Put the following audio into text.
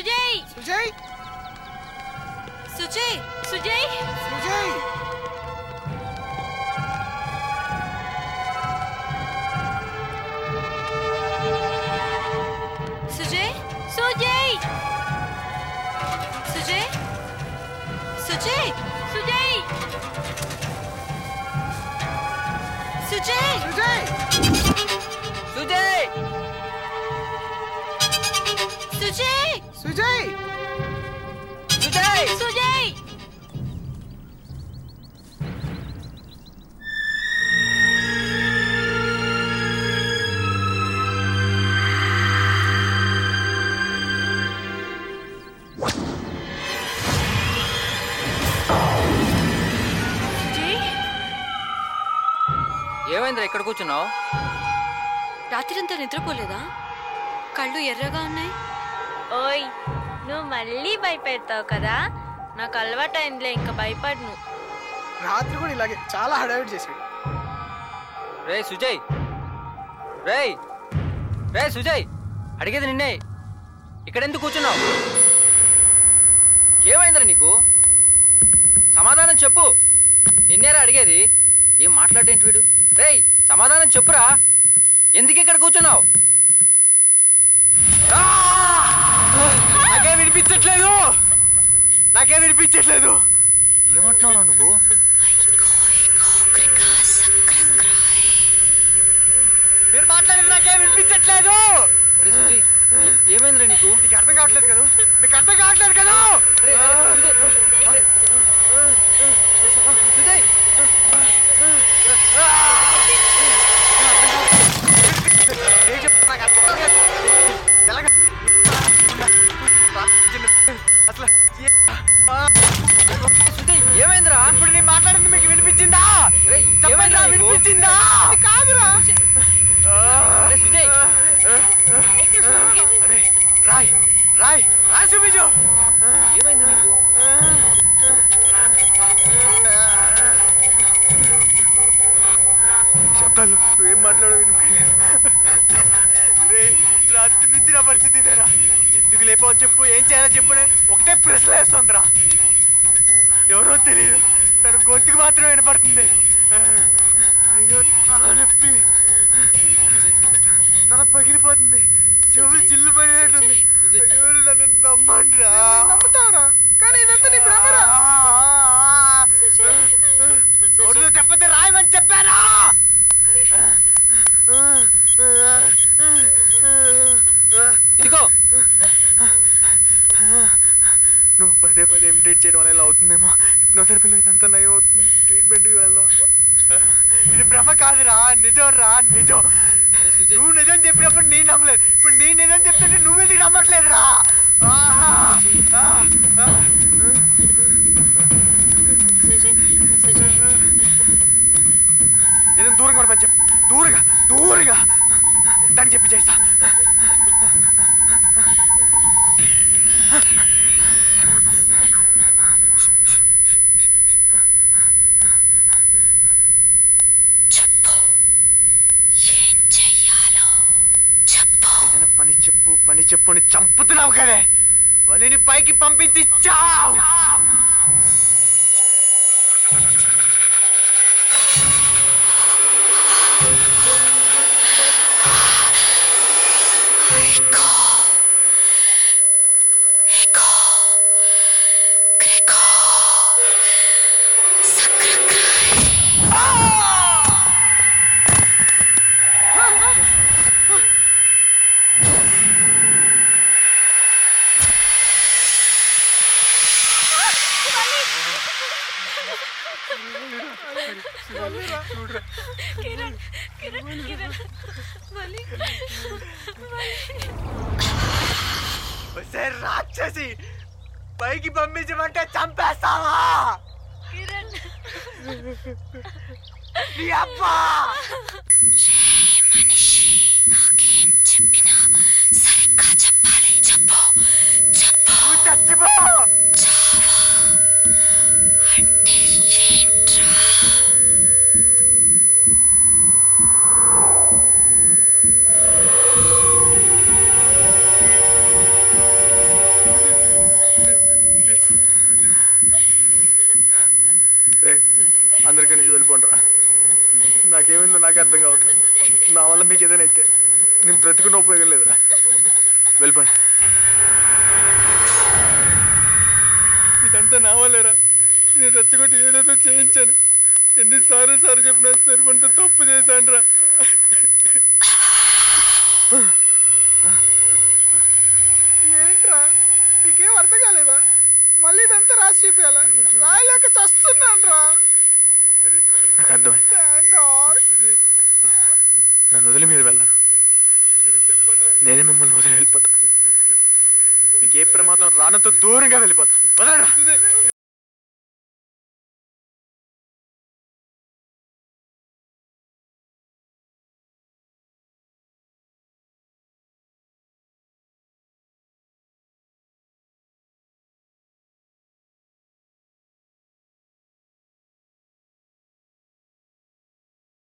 సుజయ్ సుజయ్ సుజయ్ సుజయ్ సుజయ్ సుజయ్ సుజయ్ సుజయ్ సుజయ్ సుజయ్ సుజయ్ సుజయ్ సుజయ్ సుజయ్ సుజయ్ సుజయ్ సుజయ్ సుజయ్ ఏమైందిరా ఇక్కడ కూర్చున్నావు రాత్రంతా నిద్రపోలేదా కళ్ళు ఎర్రగా ఉన్నాయి ఓయ్ నువ్వు మళ్ళీ భయపెడతావు కదా నాకు అలవాటైందిలే ఇంకా భయపడను రాత్రి కూడా ఇలాగే చాలా హడావిడి చేశాడు రే సుజయ్ రేయ్ రే సుజయ్ అడిగేది నిన్నే ఇక్కడ ఎందుకు కూర్చున్నావు ఏమైందిరా నీకు సమాధానం చెప్పు నిన్నేరా అడిగేది ఏం మాట్లాడేంటి వీడు రేయ్ సమాధానం చెప్పురా ఎందుకు ఇక్కడ కూర్చున్నావు ఆ! నాకేం వినిపించట్లేదు నాకేం వినిపించట్లేదు ఏమంటున్నావురా నువ్వు మీరు మాట్లాడేది నాకేం వినిపించట్లేదు రే సుజయ్ ఏ- ఏమైందిరా నీకు నీకు అర్థం కావట్లేదు కదా మీకు అర్థం కావట్లేదు కదా రే, రే, సుజయ్, రే. సుజయ్ ఏం చెప్తా నాకు అర్థం కావట్లేదు. ఎలాగ అసలు ఏ- సుజయ్ ఏమైందిరా ఇప్పుడు నేను మాట్లాడింది మీకు వినిపించిందా రేయ్, చెప్పండి ఏమైందిరా నీకు? వినిపించిందా కాదురా రే సుజయ్ అరే రాయ్ రాయ్ రాయ్ సుబిజు ఏమైంది నీకు శబ్దాలు నువ్వేం మాట్లాడో వినిపించలేదు రే రాత్రి నుంచి నా పరిస్థితి ఇదేరా ఎందుకు లేపావు చెప్పు ఏం చేయాలో చెప్పు నేను ఒకటే ప్రశ్న వేస్తుందిరా ఎవరో తెలియదు తన గొంతుకు మాత్రమే వినపడుతుంది అయ్యో తల నొప్పి తల పగిలిపోతుంది చెవులు చిల్లు పడినట్టుంది సుజయ్. అయ్యో నన్ను నమ్మండిరా నమ్ముతావరా కానీ ఇదంతా నీ భ్రమరా నోటితో చెప్పతే రాయమని చెప్పారా ఇదిగో నువ్వు పదే పదే ఇమిటేట్ చేయడం వల్ల ఇలా అవుతుందేమో హిప్నోథెరపీలో ఇదంతా నయం అవుతుంది ట్రీట్మెంట్కి వెళ్దాం ఇది భ్రమ కాదురా నిజం రా నిజం రే సుజయ్. నువ్వు నిజం చెప్పినప్పుడు నేను నమ్మలేదు ఇప్పుడు నీ నిజం చెప్తుంటే నువ్వెందుకు నమ్మట్లేదురా ఆహా! ఆ! ఆ! సుజయ్ సుజయ్ ఏదైనా దూరంగా పని చెప్పు దూరంగా దూరంగా దానికి చెప్పి చేస్తా ఏదైనా పని చెప్పు పని చెప్పు అని చంపుతున్నావు కదే వలిని పైకి పంపించి చావు కిరణ్ కిరణ్ కిరణ్ వలి వస్తే రాక్షసి పైకి పంపించమంటే చంపేస్తావా కిరణ్ నీ అబ్బా నువ్వు చచ్చిపో అందరికీ నుంచి వెళ్ళిపోండిరా నాకేమైందో నాకే అర్థం కావట్లేదు నా వల్ల మీకు ఏదైనా అయితే నేను బ్రతికున్న ఉపయోగం లేదురా వెళ్ళిపోండి ఇదంతా నా వల్లేరా నేను రచ్చగొట్టి ఏదేదో చేయించాను ఎన్నిసార్లు సార్లు చెప్పినా సరిపంత తప్పు చేశాను రా ఏంట్రా నీకేం అర్థం కాలేదా మళ్ళీ ఇదంతా రాసి చూపించాలా రాయలేక చస్తున్నాను రా నాకు అర్థమైంది థ్యాంక్ గాడ్ నన్ను వదిలి మీరు వెళ్ళను నేనే మిమ్మల్ని వదిలి వెళ్ళిపోతా మీకు ఏ ప్రమాదం రానంత దూరంగా వెళ్ళిపోతా వదలరా